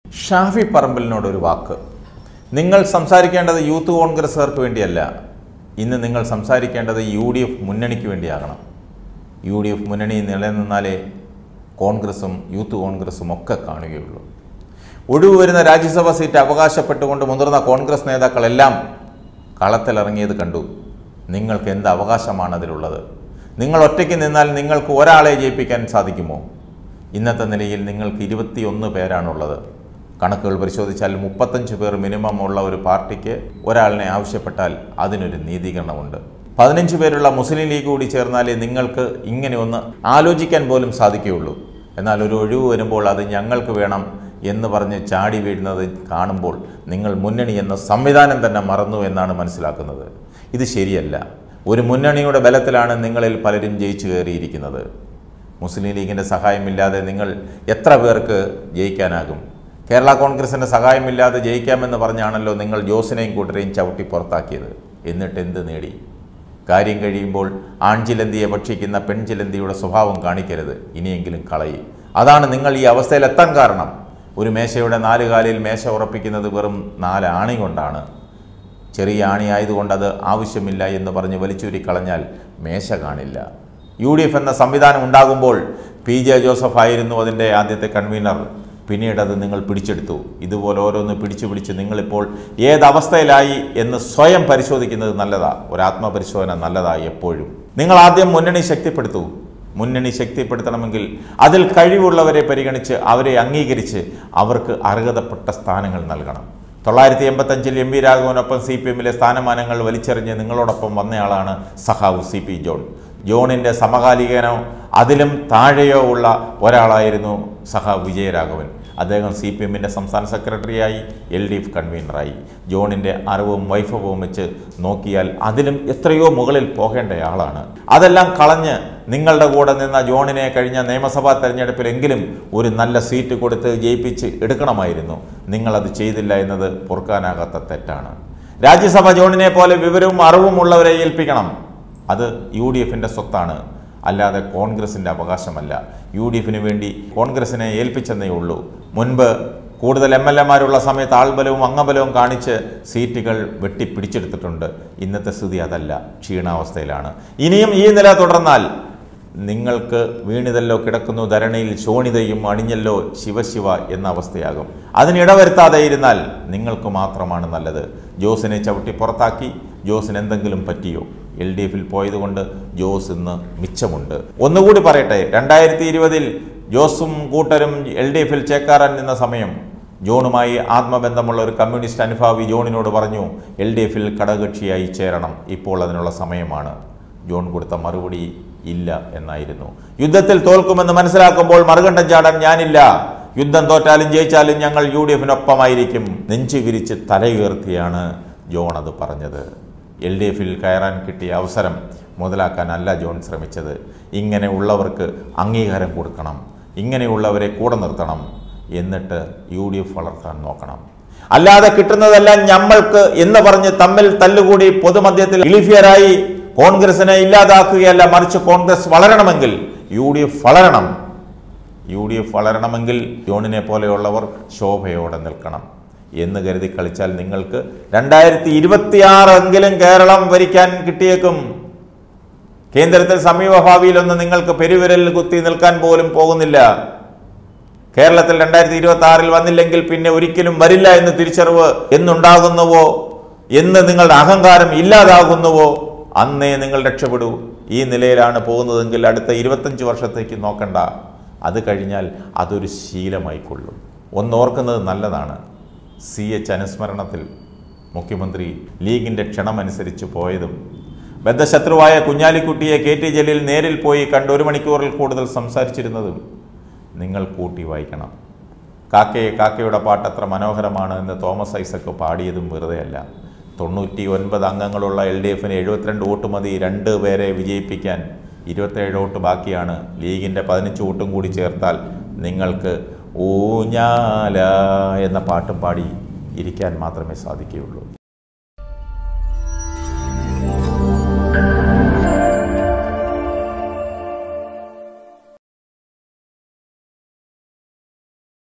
ഷാഫി പറമ്പലിനോട് ഒരു വാക്ക് നിങ്ങൾ സംസാരിക്കേണ്ടത് യൂത്ത് കോൺഗ്രസ്സുകാർക്ക് വേണ്ടിയല്ല ഇന്ന് നിങ്ങൾ സംസാരിക്കേണ്ടത് യു ഡി എഫ് മുന്നണിക്ക് വേണ്ടിയാകണം യു ഡി എഫ് മുന്നണി നിലനിന്നാലേ കോൺഗ്രസും യൂത്ത് കോൺഗ്രസും ഒക്കെ കാണുകയുള്ളൂ ഒഴിവ് വരുന്ന രാജ്യസഭാ സീറ്റ് അവകാശപ്പെട്ടുകൊണ്ട് മുതിർന്ന കോൺഗ്രസ് നേതാക്കളെല്ലാം കളത്തിലിറങ്ങിയത് കണ്ടു നിങ്ങൾക്ക് എന്ത് അവകാശമാണ് അതിലുള്ളത് നിങ്ങൾ ഒറ്റയ്ക്ക് നിന്നാൽ നിങ്ങൾക്ക് ഒരാളെ ജയിപ്പിക്കാൻ സാധിക്കുമോ ഇന്നത്തെ നിലയിൽ നിങ്ങൾക്ക് ഇരുപത്തിയൊന്ന് പേരാണുള്ളത് കണക്കുകൾ പരിശോധിച്ചാൽ മുപ്പത്തഞ്ച് പേർ മിനിമം ഉള്ള ഒരു പാർട്ടിക്ക് ഒരാളിനെ ആവശ്യപ്പെട്ടാൽ അതിനൊരു നീതീകരണമുണ്ട് പതിനഞ്ച് പേരുള്ള മുസ്ലിം ലീഗ് കൂടി ചേർന്നാലേ നിങ്ങൾക്ക് ഇങ്ങനെ ഒന്ന് ആലോചിക്കാൻ പോലും സാധിക്കുകയുള്ളൂ എന്നാൽ ഒരു ഒഴിവ് വരുമ്പോൾ അത് ഞങ്ങൾക്ക് വേണം എന്ന് പറഞ്ഞ് ചാടി വീഴുന്നത് കാണുമ്പോൾ നിങ്ങൾ മുന്നണി എന്ന സംവിധാനം തന്നെ മറന്നു എന്നാണ് മനസ്സിലാക്കുന്നത് ഇത് ശരിയല്ല ഒരു മുന്നണിയുടെ ബലത്തിലാണ് നിങ്ങളിൽ പലരും ജയിച്ചു കയറിയിരിക്കുന്നത് മുസ്ലിം ലീഗിൻ്റെ സഹായമില്ലാതെ നിങ്ങൾ എത്ര പേർക്ക് ജയിക്കാനാകും കേരള കോൺഗ്രസിൻ്റെ സഹായമില്ലാതെ ജയിക്കാമെന്ന് പറഞ്ഞാണല്ലോ നിങ്ങൾ ജോസിനെയും കൂട്ടരെയും ചവിട്ടി പുറത്താക്കിയത് എന്നിട്ട് എന്ത് നേടി കാര്യം കഴിയുമ്പോൾ ആൺചിലന്തിയെ ഭക്ഷിക്കുന്ന പെൺചിലന്തിയുടെ സ്വഭാവം കാണിക്കരുത് ഇനിയെങ്കിലും കളയി അതാണ് നിങ്ങൾ ഈ അവസ്ഥയിലെത്താൻ കാരണം ഒരു മേശയുടെ നാല് കാലിൽ മേശ ഉറപ്പിക്കുന്നത് വെറും നാല് ആണി കൊണ്ടാണ് ചെറിയ ആണി ആയതുകൊണ്ട് അത് ആവശ്യമില്ല എന്ന് പറഞ്ഞ് വലിച്ചൂരി കളഞ്ഞാൽ മേശ കാണില്ല യു ഡി എഫ് എന്ന സംവിധാനം ഉണ്ടാകുമ്പോൾ പി ജെ ജോസഫ് ആയിരുന്നു അതിൻ്റെ ആദ്യത്തെ കൺവീനർ പിന്നീട് അത് നിങ്ങൾ പിടിച്ചെടുത്തു ഇതുപോലെ ഓരോന്ന് പിടിച്ചു പിടിച്ച് നിങ്ങളിപ്പോൾ ഏതവസ്ഥയിലായി എന്ന് സ്വയം പരിശോധിക്കുന്നത് നല്ലതാ ഒരു ആത്മപരിശോധന നല്ലതാ എപ്പോഴും നിങ്ങൾ ആദ്യം മുന്നണി ശക്തിപ്പെടുത്തൂ മുന്നണി ശക്തിപ്പെടുത്തണമെങ്കിൽ അതിൽ കഴിവുള്ളവരെ പരിഗണിച്ച് അവരെ അംഗീകരിച്ച് അവർക്ക് അർഹതപ്പെട്ട സ്ഥാനങ്ങൾ നൽകണം തൊള്ളായിരത്തി എൺപത്തഞ്ചിൽ എം വി രാഘവനൊപ്പം സി പി എമ്മിലെ സ്ഥാനമാനങ്ങൾ വലിച്ചെറിഞ്ഞ് നിങ്ങളോടൊപ്പം വന്നയാളാണ് സഖാവ് സി പി ജോൺ ജോണിൻ്റെ സമകാലികനോ അതിലും താഴെയോ ഉള്ള ഒരാളായിരുന്നു സഖാവ് വിജയരാഘവൻ അദ്ദേഹം സി പി എമ്മിൻ്റെ സംസ്ഥാന സെക്രട്ടറിയായി എൽ ഡി എഫ് കൺവീനറായി ജോണിൻ്റെ അറിവും വൈഭവവും വെച്ച് നോക്കിയാൽ അതിലും എത്രയോ മുകളിൽ പോകേണ്ടയാളാണ് അതെല്ലാം കളഞ്ഞ് നിങ്ങളുടെ കൂടെ നിന്ന ജോണിനെ കഴിഞ്ഞ നിയമസഭാ തെരഞ്ഞെടുപ്പിലെങ്കിലും ഒരു നല്ല സീറ്റ് കൊടുത്ത് ജയിപ്പിച്ച് എടുക്കണമായിരുന്നു നിങ്ങളത് ചെയ്തില്ല എന്നത് പൊറുക്കാനാകാത്ത തെറ്റാണ് രാജ്യസഭ ജോണിനെ പോലെ വിവരവും അറിവും ഉള്ളവരെ ഏൽപ്പിക്കണം അത് യു ഡി എഫിൻ്റെ സ്വത്താണ് അല്ലാതെ കോൺഗ്രസിൻ്റെ അവകാശമല്ല യു ഡി എഫിന് വേണ്ടി കോൺഗ്രസിനെ ഏൽപ്പിച്ചെന്നേ ഉള്ളൂ മുൻപ് കൂടുതൽ എം എൽ എമാരുള്ള സമയത്ത് ആൾബലവും അംഗബലവും കാണിച്ച് സീറ്റുകൾ വെട്ടിപ്പിടിച്ചെടുത്തിട്ടുണ്ട് ഇന്നത്തെ സ്ഥിതി അതല്ല ക്ഷീണാവസ്ഥയിലാണ് ഇനിയും ഈ നില തുടർന്നാൽ നിങ്ങൾക്ക് വീണിതല്ലോ കിടക്കുന്നു ധരണിയിൽ ശോണിതയും അണിഞ്ഞല്ലോ ശിവശിവ എന്ന അവസ്ഥയാകും അതിനിടവരുത്താതെ ഇരുന്നാൽ നിങ്ങൾക്ക് മാത്രമാണ് നല്ലത് ജോസിനെ ചവിട്ടി പുറത്താക്കി ജോസിന് എന്തെങ്കിലും പറ്റിയോ എൽ ഡി എഫിൽ പോയതുകൊണ്ട് ജോസ് ഇന്ന് മിച്ചമുണ്ട് ഒന്നുകൂടി പറയട്ടെ രണ്ടായിരത്തി ഇരുപതിൽ ജോസും കൂട്ടരും എൽ ഡി എഫിൽ ചേക്കാറാൻ നിന്ന സമയം ജോണുമായി ആത്മബന്ധമുള്ള ഒരു കമ്മ്യൂണിസ്റ്റ് അനുഭാവി ജോണിനോട് പറഞ്ഞു എൽ ഡി എഫിൽ ഘടകകക്ഷിയായി ചേരണം ഇപ്പോൾ അതിനുള്ള സമയമാണ് ജോൺ കൊടുത്ത മറുപടി ഇല്ല എന്നായിരുന്നു യുദ്ധത്തിൽ തോൽക്കുമെന്ന് മനസ്സിലാക്കുമ്പോൾ മറുകണ്ഠം ചാടാൻ ഞാനില്ല യുദ്ധം തോറ്റാലും ജയിച്ചാലും ഞങ്ങൾ യു ഡി എഫിനൊപ്പമായിരിക്കും നെഞ്ചു വിരിച്ച് തലയുയർത്തിയാണ് ജോൺ അത് പറഞ്ഞത് എൽ ഡി എഫിൽ കയറാൻ കിട്ടിയ അവസരം മുതലാക്കാനല്ല ജോൺ ശ്രമിച്ചത് ഇങ്ങനെ ഉള്ളവർക്ക് അംഗീകാരം കൊടുക്കണം ഇങ്ങനെയുള്ളവരെ കൂടെ നിർത്തണം എന്നിട്ട് യു ഡി എഫ് വളർത്താൻ നോക്കണം അല്ലാതെ കിട്ടുന്നതെല്ലാം ഞമ്മൾക്ക് എന്ന് പറഞ്ഞ് തമ്മിൽ തല്ലുകൂടി പൊതുമധ്യത്തിൽ ഇലിഫിയറായി കോൺഗ്രസിനെ ഇല്ലാതാക്കുകയല്ല മറിച്ച് കോൺഗ്രസ് വളരണമെങ്കിൽ യു ഡി എഫ് വളരണം യു ഡി എഫ് വളരണമെങ്കിൽ ജോണിനെ പോലെയുള്ളവർ ശോഭയോടെ നിൽക്കണം എന്ന് കരുതി കളിച്ചാൽ നിങ്ങൾക്ക് രണ്ടായിരത്തി ഇരുപത്തിയാറെങ്കിലും കേരളം ഭരിക്കാൻ കിട്ടിയേക്കും കേന്ദ്രത്തിൽ സമീപഭാവിയിലൊന്നും നിങ്ങൾക്ക് പെരുവിരൽ കുത്തി നിൽക്കാൻ പോലും പോകുന്നില്ല കേരളത്തിൽ രണ്ടായിരത്തി ഇരുപത്തി ആറിൽ വന്നില്ലെങ്കിൽ പിന്നെ ഒരിക്കലും വരില്ല എന്ന് തിരിച്ചറിവ് എന്നുണ്ടാകുന്നുവോ എന്ന് നിങ്ങളുടെ അഹങ്കാരം ഇല്ലാതാകുന്നുവോ അന്നേ നിങ്ങൾ രക്ഷപ്പെടൂ ഈ നിലയിലാണ് പോകുന്നതെങ്കിൽ അടുത്ത ഇരുപത്തഞ്ച് വർഷത്തേക്ക് നോക്കണ്ട അത് കഴിഞ്ഞാൽ അതൊരു ശീലമായിക്കൊള്ളും ഒന്നോർക്കുന്നത് നല്ലതാണ് സി എച്ച് അനുസ്മരണത്തിൽ മുഖ്യമന്ത്രി ലീഗിൻ്റെ ക്ഷണമനുസരിച്ച് പോയതും ബദ്ധശത്രുവായ കുഞ്ഞാലിക്കുട്ടിയെ കെ ടി ജലീൽ നേരിൽ പോയി കണ്ട് ഒരു മണിക്കൂറിൽ കൂടുതൽ സംസാരിച്ചിരുന്നതും നിങ്ങൾ കൂട്ടി വായിക്കണം കാക്കയെ കാക്കയുടെ പാട്ട് അത്ര മനോഹരമാണ് എന്ന് തോമസ് ഐസക്ക് പാടിയതും വെറുതെയല്ല തൊണ്ണൂറ്റി ഒൻപത് അംഗങ്ങളുള്ള എൽ ഡി എഫിന് എഴുപത്തിരണ്ട് വോട്ട് മതി രണ്ട് പേരെ വിജയിപ്പിക്കാൻ ഇരുപത്തേഴ് വോട്ട് ബാക്കിയാണ് ലീഗിൻ്റെ പതിനഞ്ച് വോട്ടും കൂടി ചേർത്താൽ നിങ്ങൾക്ക് ഊഞ്ഞാല എന്ന പാട്ടും പാടി ഇരിക്കാൻ മാത്രമേ സാധിക്കുകയുള്ളൂ